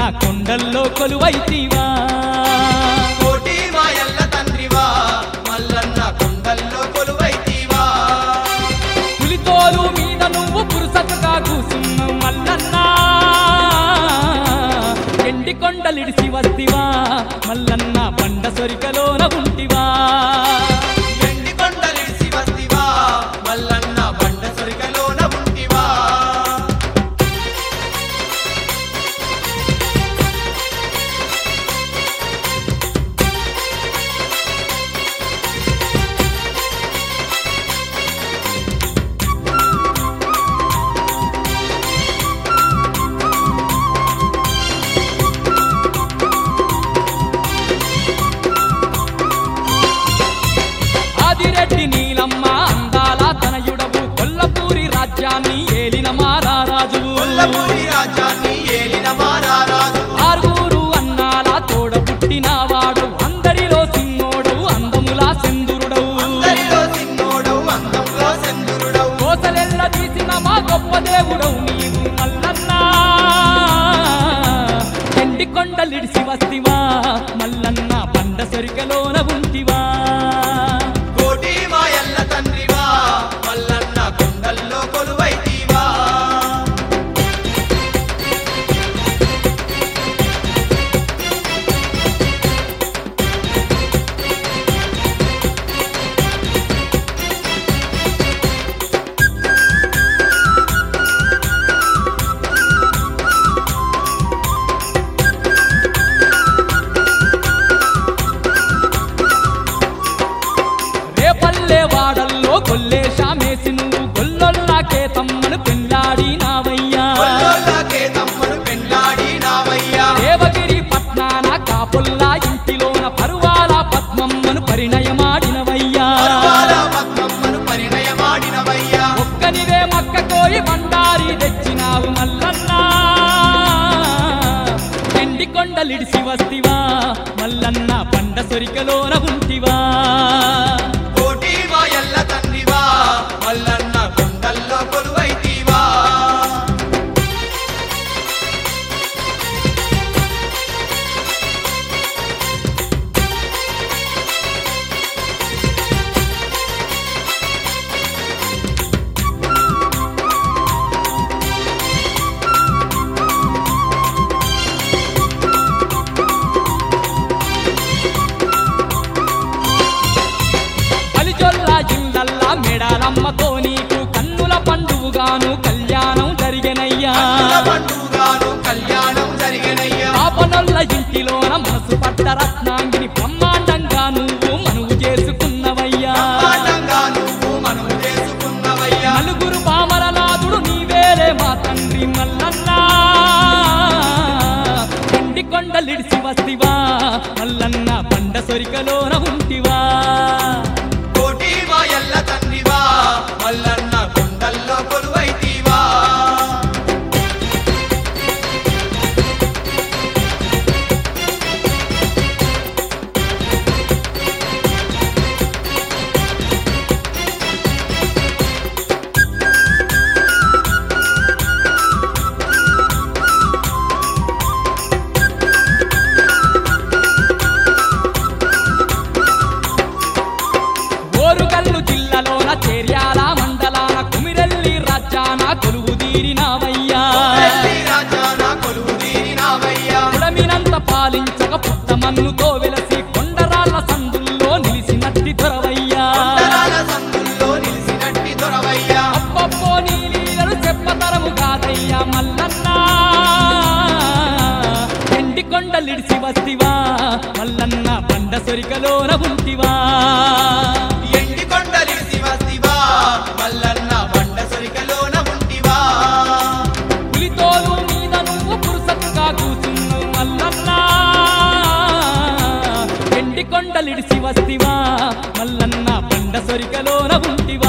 కొండల్లో కొలువైతివా కోటి మాయల్ల తండ్రివా మల్లన్న కొండల్లో కొలువైతీవా పులితోలు మీద నువ్వు పురుసతుగా కూసున్నావు మల్లన్నా ఎండి కొండలిడిసి వస్తివా మల్లన్న బండ సొరికలోన ఉంటివా ఎండి కొండలిడిసి వస్తివా మల్లన్న బండ సొరికలోన ఉంటివా ఆదిరెడ్డి నీలమ్మ అందాల తనయుడవు కొల్లపూరి రాజ్యాన్ని ఏలిన మారారాజువు కొల్లపూరి రాజ్యాన్ని ఏలిన మారారాజు ఆరుగురు అన్నాల తోడ పుట్టినవాడు అందరిలో సింగోడు అందములా సెందురుడవు అందరిలో సిన్నోడవు అందంలో చంద్రుడవు కోసలెల్ల తీసిన మా గొప్ప దేవుడవు నీవు మల్లన్నా ఎండి కొండలిడిసి వస్తివా మల్లన్న బండ సొరికలోన ఉంటివా కోటి మాయల్ల తండ్రివా మల్లన్న కొండల్లో కొలువైతీవా రేపల్లె వాడల్లో కొల్లేశామేసి నువ్వు గొల్లొల్లాకే తమ్మను పెళ్ళాడినావయ్యా కొల్లోళ్ళకే తమ్ముడు పెండాడినావయ్యా దేవగిరి పట్నాన కాపుల్లా ఇంటిలోన పరువాల పద్మమ్మను పరిణయమాడినవయ్యా పరువాల పద్మమ్మను పరిణయమాడినవయ్యా ఒక్కనివే మక్క కోయి బండారి తెచ్చినావు మల్లన్నా ఎండి కొండలిడిసి వస్తివా మల్లన్న పండ సొరికలోన ఉంటివా కోటి మాయల్ల తండ్రివా మల్లన్న కొండల్లో కొలువైతీవా కలిజొల్లా జిల్లల్లా మెడాలమ్మతో నీకు కన్నుల పండువుగాను కళ్యాణం జరిగనయ్యా కన్నుల పండుగాను కళ్యాణం జరిగినయ్యా పాపనొల్ల ఇంటిలోన మనసు పట్ట రత్నాంగిని బ్రహ్మాండంగా నువ్వు మనువు చేసుకున్నవయ్యా బ్రహ్మాండంగా నువ్వు మనము చేసుకున్నవయ్యా నలుగురు పామరనాథుడు నీవేలే మా తండ్రి మల్లన్నా ఎండి కొండలిడిసి వస్తివా మల్లన్న బండ సొరికలోన ఉంటివా కోటి మాయల్ల తండ్రివా మల్లన్న కొండల్లో కొలువైతీవా ఓరుగల్లు జిల్లాలోన చేర్యాల మండలాన కుమిరెల్లి రాజ్యాన కొలువు తీరినావయ్యా వెళ్ళి రాజాన కొలువు తీరినావయ్యా పుడమినంత పాలించక పుట్ట మన్నుతో వెలసి కొండరాళ్ళ సందుల్లో నిలిసినట్టి దొరవయ్యా కొండరాల సందుల్లో నిలిసినట్టి దొరవయ్యా అప్పప్పో నీ లీలలు చెప్పతరము కాదయ్యా మల్లన్నా ఎండి కొండలిడిసి వస్తివా మల్లన్న బండ సొరికలోన ఉంటివా ఎండి కొండలిసి వస్తివా మల్లన్న బండ సొరికలోన ఉంటివా పులితోలు మీద నువ్వు పురుసతుగా కూసున్నావు మల్లన్నా ఎండి కొండలిడిసి వస్తివా మల్లన్న బండ సొరికలోన ఉంటివా